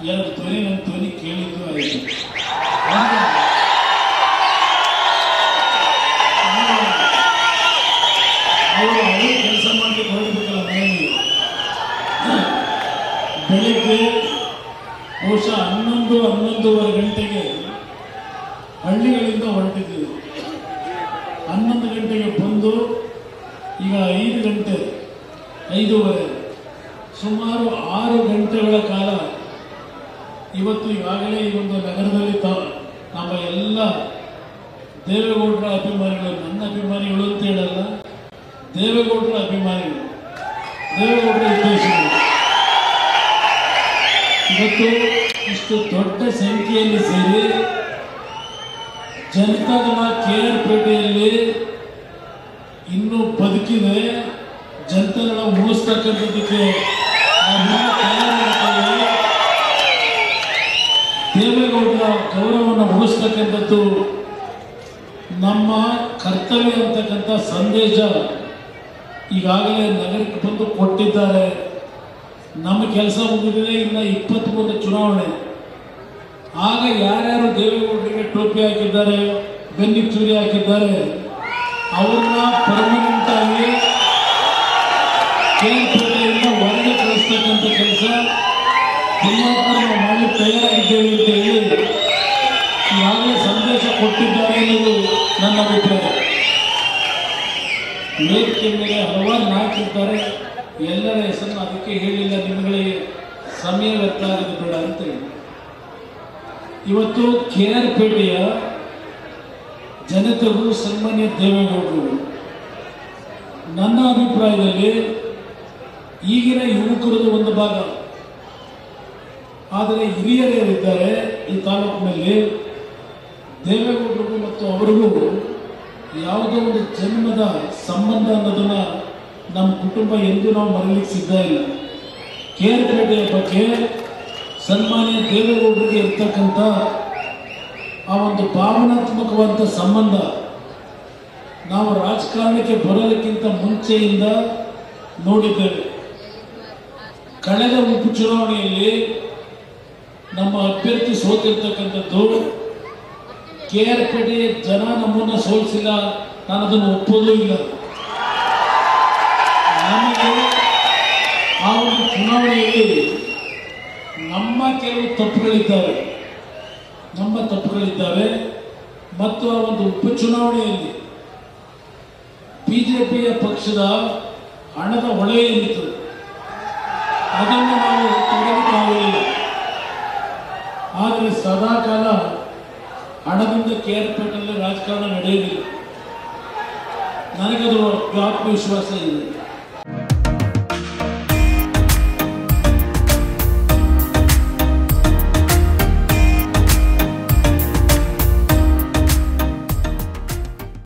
ಎರಡು ಧ್ವನಿ ನನ್ನ ಧ್ವನಿ ಕೇಳಿದ್ದು ಆಯಿತು ಅವರು ಅವರು ಕೆಲಸ ಮಾಡಲಿಕ್ಕೆ ಹೊರಡಬೇಕಲ್ಲ ಮನೆಯಲ್ಲಿ ಬೆಳಿಗ್ಗೆ ಬಹುಶಃ ಹನ್ನೊಂದು ಹನ್ನೊಂದೂವರೆ ಗಂಟೆಗೆ ಹಳ್ಳಿಗಳಿಂದ ಹೊರಟಿದ್ದೀವಿ ಹನ್ನೊಂದು ಗಂಟೆಗೆ ಬಂದು ಈಗ ಐದು ಗಂಟೆ ಐದೂವರೆ ಸುಮಾರು ಆರು ಗಂಟೆಗಳ ಕಾಲ ಇವತ್ತು ಈಗಾಗಲೇ ಈ ಒಂದು ನಗರದಲ್ಲಿ ತ ನಮ್ಮ ಎಲ್ಲ ದೇವೇಗೌಡರ ಅಭಿಮಾನಿಗಳು ನನ್ನ ಅಭಿಮಾನಿಗಳು ಅಂತ ಹೇಳಲ್ಲ ದೇವೇಗೌಡರ ಅಭಿಮಾನಿಗಳು ದೇವೇಗೌಡರ ಹಿತೈಷಿಗಳು ಇವತ್ತು ಇಷ್ಟು ದೊಡ್ಡ ಸಂಖ್ಯೆಯಲ್ಲಿ ಸೇರಿ ಜನತಾದಳ ಕೆ ಆರ್ ಪೇಟೆಯಲ್ಲಿ ಇನ್ನೂ ಬದುಕಿದೆ ಜನತಾದಳ ಉಳಿಸ್ತಕ್ಕಂಥದ್ದಕ್ಕೆ ನಾವೆಲ್ಲ ತಯಾರಿ ಮಾಡ್ತೀವಿ. ದೇವೇಗೌಡರ ಗೌರವವನ್ನು ಉಳಿಸ್ತಕ್ಕಂಥದ್ದು ನಮ್ಮ ಕರ್ತವ್ಯ ಅಂತಕ್ಕಂಥ ಸಂದೇಶ ಈಗಾಗಲೇ ನಗರಕ್ಕೆ ಬಂದು ಕೊಟ್ಟಿದ್ದಾರೆ ನಮ್ಮ ಕೆಲಸ ಮುಗಿದಿದೆ ಇನ್ನ ಇಪ್ಪತ್ತ್ಮೂರು ಚುನಾವಣೆ ಆಗ ಯಾರ್ಯಾರು ದೇವೇಗೌಡರಿಗೆ ಟೋಪಿ ಹಾಕಿದ್ದಾರೆ ಬೆನ್ನಿಗೆ ಚೂರಿ ಹಾಕಿದ್ದಾರೆ ಅವ್ರನ್ನ ಪರ್ಮನೆಂಟ್ ಆಗಿ ಕೇಳ್ಪೇಟೆಯಿಂದ ಹೊರಗೆ ಕಳಿಸ್ತಕ್ಕಂಥ ಕೆಲಸ ತಿಮ್ಮಾಪುರ ನಾವು ಮಾಡಿ ತಯಾರಾಗಿದ್ದೇವೆ ಅಂತ ಹೇಳಿ ಈಗಾಗಲೇ ಸಂದೇಶ ಕೊಟ್ಟಿದ್ದಾರೆ ಅನ್ನೋದು ನನ್ನ ಅಭಿಪ್ರಾಯ ವೇದಿಕೆ ಮೇಲೆ ಹಲವಾರು ನಾಯಕರಿದ್ದಾರೆ ಎಲ್ಲರ ಹೆಸರನ್ನು ಅದಕ್ಕೆ ಹೇಳಿಲ್ಲ ನಿಮಗೆ ಸಮಯ ವ್ಯರ್ಥ ಆಗೋದು ಬೇಡ ಅಂತ ಹೇಳಿ ಇವತ್ತು ಕೆ ಆರ್ ಪೇಟೆಯ ಜನತೆಗೂ ಸನ್ಮಾನ್ಯ ದೇವೇಗೌಡರು ನನ್ನ ಅಭಿಪ್ರಾಯದಲ್ಲಿ ಈಗಿನ ಯುವಕರದು ಒಂದು ಭಾಗ ಆದರೆ ಹಿರಿಯರಿದ್ದಾರೆ ಈ ತಾಲೂಕಿನಲ್ಲಿ ದೇವೇಗೌಡರಿಗೂ ಮತ್ತು ಅವರಿಗೂ ಯಾವುದೋ ಒಂದು ಜನ್ಮದ ಸಂಬಂಧ ಅನ್ನೋದನ್ನ ನಮ್ಮ ಕುಟುಂಬ ಎಂದೂ ನಾವು ಮರಲಿಕ್ಕೆ ಸಿದ್ಧ ಇಲ್ಲ ಕೇರ್ಪೇಟೆಯ ಬಗ್ಗೆ ಸನ್ಮಾನ್ಯ ದೇವೇಗೌಡರಿಗೆ ಇರ್ತಕ್ಕಂಥ ಆ ಒಂದು ಭಾವನಾತ್ಮಕವಾದ ಸಂಬಂಧ ನಾವು ರಾಜಕಾರಣಕ್ಕೆ ಬರೋದಕ್ಕಿಂತ ಮುಂಚೆಯಿಂದ ನೋಡಿದ್ದೇವೆ ಕಳೆದ ಉಪಚುನಾವಣೆಯಲ್ಲಿ ನಮ್ಮ ಅಭ್ಯರ್ಥಿ ಸೋತಿರ್ತಕ್ಕಂಥದ್ದು ಕೆ ಆರ್ ಪೇಟೆಯ ಜನ ನಮ್ಮನ್ನ ಸೋಲಿಸಿಲ್ಲ ನಾನು ಅದನ್ನು ಒಪ್ಪೋದೂ ಇಲ್ಲ ನಮಗೆ ಆ ಒಂದು ಚುನಾವಣೆಯಲ್ಲಿ ನಮ್ಮ ಕೆಲವು ತಪ್ಪುಗಳಿದ್ದಾವೆ ನಮ್ಮ ತಪ್ಪುಗಳಿದ್ದಾವೆ ಮತ್ತು ಆ ಒಂದು ಉಪಚುನಾವಣೆಯಲ್ಲಿ ಬಿಜೆಪಿಯ ಪಕ್ಷದ ಹಣದ ಹೊಳೆ ಏನಿತ್ತು ಅದನ್ನು ನಾವು ತೆಗೆದುಕೊಳ್ಳಲಿಲ್ಲ ಆದರೆ ಸದಾಕಾಲ ಹಣದಿಂದ ಕೇರ್ಪೇಟಲ್ಲಿ ರಾಜಕಾರಣ ನಡೆಯುವುದಿಲ್ಲ ನನಗದು ಆತ್ಮವಿಶ್ವಾಸ ಇದೆ